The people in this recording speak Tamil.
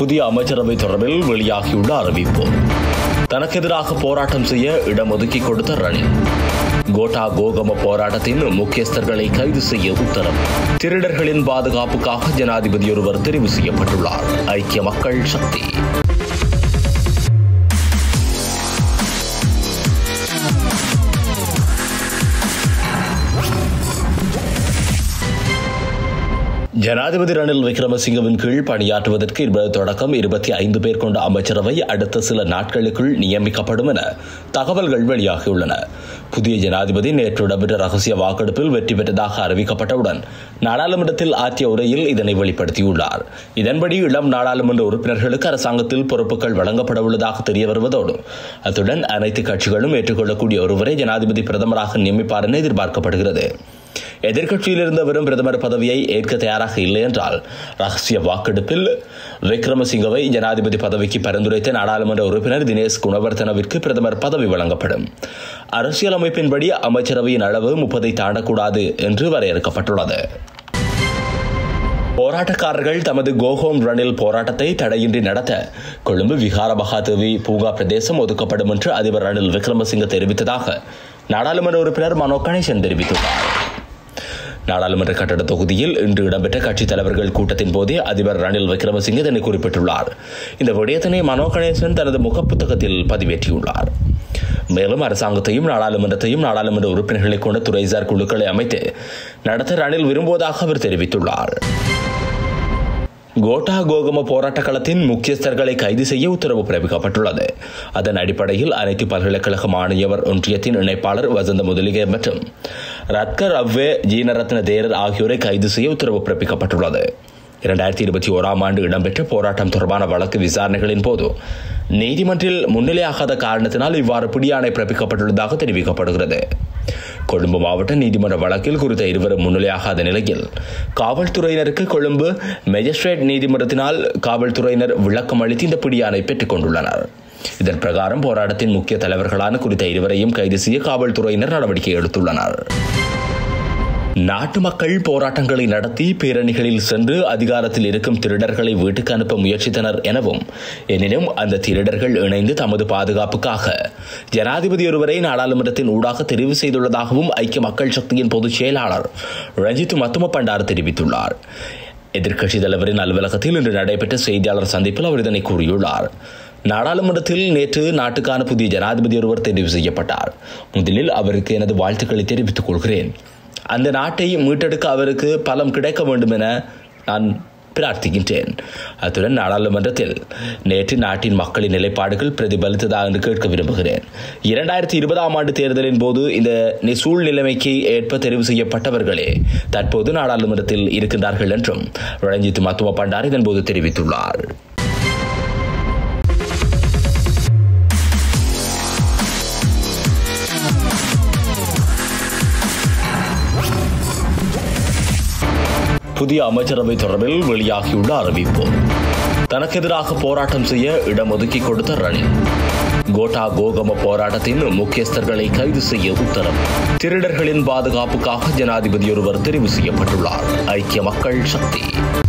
புதிய அமைச்சரவை தொடர்பில் வெளியாகியுள்ள அறிவிப்பு தனக்கு எதிராக போராட்டம் செய்ய இடம் ஒதுக்கி கொடுத்த ரணில் கோட்டா கோகம போராட்டத்தின் முக்கியஸ்தர்களை கைது செய்ய உத்தரவு திருடர்களின் பாதுகாப்புக்காக ஜனாதிபதி ஒருவர் தெரிவு செய்யப்பட்டுள்ளார் ஐக்கிய மக்கள் சக்தி ஜனாதிபதி ரணில் விக்ரமசிங்கவின் கீழ் பணியாற்றுவதற்கு இருபது தொடக்கம் இருபத்தி ஐந்து பேர் கொண்ட அமைச்சரவை அடுத்த சில நாட்களுக்குள் நியமிக்கப்படும் என தகவல்கள் வெளியாகியுள்ளன புதிய ஜனாதிபதி நேற்று இடம்பெற்ற ரகசிய வாக்கெடுப்பில் வெற்றி பெற்றதாக அறிவிக்கப்பட்டவுடன் நாடாளுமன்றத்தில் ஆற்றிய உரையில் இதனை வெளிப்படுத்தியுள்ளார் இதன்படி இளம் நாடாளுமன்ற உறுப்பினர்களுக்கு அரசாங்கத்தில் பொறுப்புகள் வழங்கப்பட உள்ளதாக தெரிய வருவதோடு அத்துடன் அனைத்து கட்சிகளும் ஏற்றுக்கொள்ளக்கூடிய ஒருவரை ஜனாதிபதி பிரதமராக நியமிப்பார் என எதிர்பார்க்கப்படுகிறது எதிர்க்கட்சியில் இருந்தவரும் பிரதமர் பதவியை ஏற்க தயாராக இல்லை என்றால் ரகசிய வாக்கெடுப்பில் விக்ரமசிங்கவை ஜனாதிபதி பதவிக்கு பரிந்துரைத்த நாடாளுமன்ற உறுப்பினர் தினேஷ் குணவர்த்தனவிற்கு பிரதமர் பதவி வழங்கப்படும் அரசியலமைப்பின்படி அமைச்சரவையின் அளவு முப்பதை தாண்டக்கூடாது என்று வரையறுக்கப்பட்டுள்ளது போராட்டக்காரர்கள் தமது கோஹோம் ரனில் போராட்டத்தை தடையின்றி நடத்த கொழும்பு விகார மகாதேவி பூங்கா பிரதேசம் ஒதுக்கப்படும் என்று அதிபர் ரணில் விக்ரமசிங்க தெரிவித்ததாக நாடாளுமன்ற உறுப்பினர் மனோ கணேசன் தெரிவித்துள்ளார் நாடாளுமன்ற கட்டட தொகுதியில் இன்று இடம்பெற்ற கட்சித் தலைவர்கள் கூட்டத்தின் போதே அதிபர் ரணில் விக்ரமசிங்கே இதனை குறிப்பிட்டுள்ளார் இந்த விடயத்தினை மனோ கணேசன் தனது முகப்புத்தகத்தில் பதிவேற்றியுள்ளார் மேலும் அரசாங்கத்தையும் நாடாளுமன்றத்தையும் நாடாளுமன்ற உறுப்பினர்களை கொண்ட துறைசார் குழுக்களை அமைத்து நடத்த ரணில் விரும்புவதாக அவர் தெரிவித்துள்ளார் கோட்டா கோகம போராட்ட களத்தின் முக்கியஸ்தர்களை கைது செய்ய உத்தரவு பிறப்பிக்கப்பட்டுள்ளது அதன் அடிப்படையில் அனைத்து பல்கலைக்கழக மாணவியவர் ஒன்றியத்தின் இணைப்பாளர் வசந்த முதலிகை மற்றும் ரத்கர் அவ்வே ஜீனரத்ன தேரர் ஆகியோரை கைது செய்ய உத்தரவு பிறப்பிக்கப்பட்டுள்ளது இரண்டாயிரத்தி இருபத்தி ஓராம் ஆண்டு இடம்பெற்ற போராட்டம் தொடர்பான வழக்கு விசாரணைகளின் போது நீதிமன்றில் முன்னிலையாகாத காரணத்தினால் இவ்வாறு பிடியாணை பிறப்பிக்கப்பட்டுள்ளதாக தெரிவிக்கப்படுகிறது கொழும்பு மாவட்ட நீதிமன்ற வழக்கில் குறித்த இருவரும் முன்னிலையாகாத நிலையில் காவல்துறையினருக்கு கொழும்பு மேஜிஸ்ட்ரேட் நீதிமன்றத்தினால் காவல்துறையினர் விளக்கம் அளித்து இந்த பிடியாணை பெற்றுக் கொண்டுள்ளனர் இதன் பிரகாரம் போராட்டத்தின் முக்கிய தலைவர்களான குறித்த இருவரையும் கைது செய்ய காவல்துறையினர் நடவடிக்கை எடுத்துள்ளனர் நாட்டு மக்கள் போராட்டங்களை நடத்தி பேரணிகளில் சென்று அதிகாரத்தில் இருக்கும் திருடர்களை வீட்டுக்கு அனுப்ப முயற்சித்தனர் எனவும் எனினும் அந்த திருடர்கள் இணைந்து தமது பாதுகாப்புக்காக ஜனாதிபதி ஒருவரை நாடாளுமன்றத்தின் ஊடாக தெரிவு செய்துள்ளதாகவும் ஐக்கிய மக்கள் சக்தியின் பொதுச் செயலாளர் ரஞ்சித் மத்தும பண்டார் தெரிவித்துள்ளார் எதிர்க்கட்சித் தலைவரின் அலுவலகத்தில் இன்று நடைபெற்ற செய்தியாளர் சந்திப்பில் அவர் இதனை கூறியுள்ளார் நாடாளுமன்றத்தில் நேற்று நாட்டுக்கான புதிய ஜனாதிபதி ஒருவர் தெரிவு செய்யப்பட்டார் முதலில் அவருக்கு எனது வாழ்த்துக்களை தெரிவித்துக் கொள்கிறேன் அந்த நாட்டை மீட்டெடுக்க அவருக்கு பலம் கிடைக்க வேண்டும் என நான் பிரார்த்திக்கின்றேன் அத்துடன் நாடாளுமன்றத்தில் நேற்று நாட்டின் மக்களின் நிலைப்பாடுகள் பிரதிபலித்ததா என்று கேட்க விரும்புகிறேன் இரண்டாயிரத்தி இருபதாம் ஆண்டு தேர்தலின் போது இந்த சூழ்நிலைமைக்கு ஏற்ப தெரிவு செய்யப்பட்டவர்களே தற்போது நாடாளுமன்றத்தில் இருக்கின்றார்கள் என்றும் ரஞ்சித் மத்துவ பண்டார் இதன்போது தெரிவித்துள்ளார் புதிய அமைச்சரவை தொடர்பில் வெளியாகியுள்ள அறிவிப்பு தனக்கு எதிராக போராட்டம் செய்ய இடம் ஒதுக்கி கொடுத்த ரணில் கோட்டா கோகம போராட்டத்தின் முக்கியஸ்தர்களை கைது செய்ய உத்தரவு திருடர்களின் பாதுகாப்புக்காக ஜனாதிபதி ஒருவர் தெரிவு செய்யப்பட்டுள்ளார் ஐக்கிய மக்கள் சக்தி